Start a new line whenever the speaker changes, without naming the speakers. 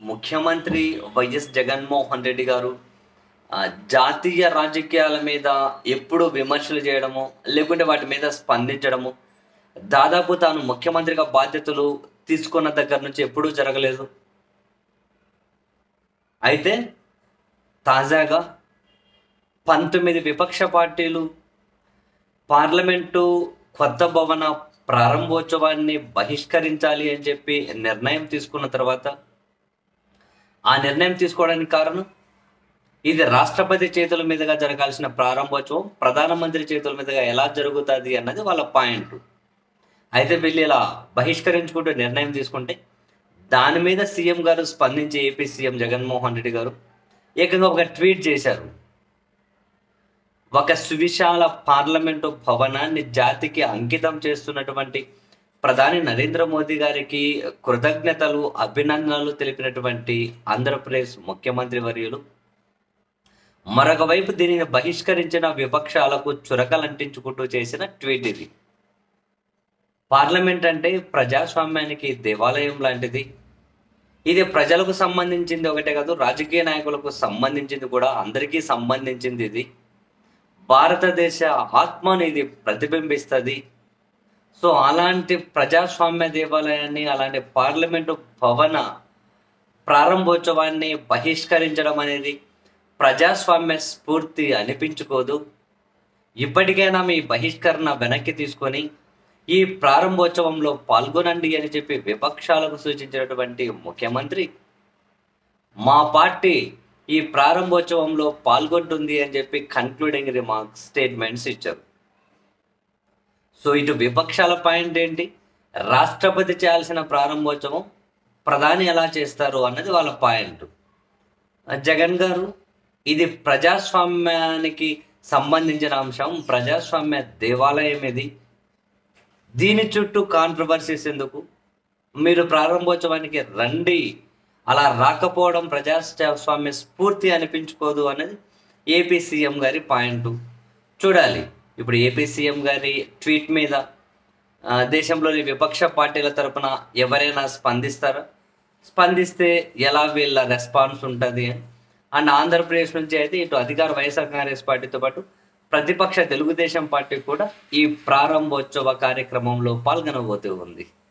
ముఖ్యమంత్రి వైఎస్ జగన్మోహన్ రెడ్డి గారు ఆ, జాతీయ రాజకీయాల మీద ఎప్పుడు విమర్శలు చేయడము లేకుంటే వాటి మీద స్పందించడము దాదాపు తాను ముఖ్యమంత్రిగా బాధ్యతలు తీసుకున్న దగ్గర నుంచి ఎప్పుడూ జరగలేదు అయితే తాజాగా పంతొమ్మిది విపక్ష పార్టీలు పార్లమెంటు కొత్త భవన ప్రారంభోత్సవాన్ని బహిష్కరించాలి అని చెప్పి నిర్ణయం తీసుకున్న తర్వాత ఆ నిర్ణయం తీసుకోవడానికి కారణం ఇది రాష్ట్రపతి చేతుల మీదుగా జరగాల్సిన ప్రారంభోత్సవం ప్రధానమంత్రి చేతుల మీదుగా ఎలా జరుగుతుంది అన్నది వాళ్ళ పాయింట్ అయితే వీళ్ళు ఇలా బహిష్కరించుకుంటూ నిర్ణయం తీసుకుంటే దాని మీద సీఎం గారు స్పందించి ఏపీ సీఎం జగన్మోహన్ రెడ్డి గారు ఏకంగా ఒక ట్వీట్ చేశారు ఒక సువిశాల పార్లమెంటు భవనాన్ని జాతికి అంకితం చేస్తున్నటువంటి ప్రధాని నరేంద్ర మోదీ గారికి కృతజ్ఞతలు అభినందనలు తెలిపినటువంటి ఆంధ్రప్రదేశ్ ముఖ్యమంత్రి వర్యులు మరొక వైపు దీనిని బహిష్కరించిన విపక్షాలకు చురకలంటించుకుంటూ చేసిన ట్వీట్ ఇది పార్లమెంట్ అంటే ప్రజాస్వామ్యానికి దేవాలయం లాంటిది ఇది ప్రజలకు సంబంధించింది ఒకటే కాదు రాజకీయ నాయకులకు సంబంధించింది కూడా అందరికీ సంబంధించింది ఇది భారతదేశ ఆత్మను ఇది ప్రతిబింబిస్తుంది సో అలాంటి ప్రజాస్వామ్య దేవాలయాన్ని అలాంటి పార్లమెంటు భవన ప్రారంభోత్సవాన్ని బహిష్కరించడం అనేది ప్రజాస్వామ్య స్ఫూర్తి అనిపించుకోదు ఇప్పటికైనా మీ బహిష్కరణ వెనక్కి తీసుకొని ఈ ప్రారంభోత్సవంలో పాల్గొనండి అని చెప్పి విపక్షాలకు సూచించినటువంటి ముఖ్యమంత్రి మా పార్టీ ఈ ప్రారంభోత్సవంలో పాల్గొంటుంది అని చెప్పి కన్క్లూడింగ్ రిమార్క్స్ స్టేట్మెంట్స్ ఇచ్చారు సో ఇటు విపక్షాల పాయింట్ ఏంటి రాష్ట్రపతి చేయాల్సిన ప్రారంభోత్సవం ప్రధాని ఎలా చేస్తారు అన్నది వాళ్ళ పాయింట్ జగన్ గారు ఇది ప్రజాస్వామ్యానికి సంబంధించిన అంశం ప్రజాస్వామ్య దేవాలయం ఇది దీని చుట్టూ కాంట్రవర్సీస్ ఎందుకు మీరు ప్రారంభోత్సవానికి రండి అలా రాకపోవడం ప్రజాస్వామ్య స్ఫూర్తి అనిపించుకోదు అనేది ఏపీ సీఎం గారి పాయింట్ చూడాలి ఇప్పుడు ఏపీ సీఎం గారి ట్వీట్ మీద ఆ, దేశంలోని విపక్ష పార్టీల తరపున ఎవరైనా స్పందిస్తారా స్పందిస్తే ఎలా వీళ్ళ రెస్పాన్స్ ఉంటుంది అని అండ్ ఆంధ్రప్రదేశ్ నుంచి అయితే ఇటు అధికార వైఎస్ఆర్ కాంగ్రెస్ పార్టీతో పాటు ప్రతిపక్ష తెలుగుదేశం పార్టీ కూడా ఈ ప్రారంభోత్సవ కార్యక్రమంలో పాల్గొనబోతూ ఉంది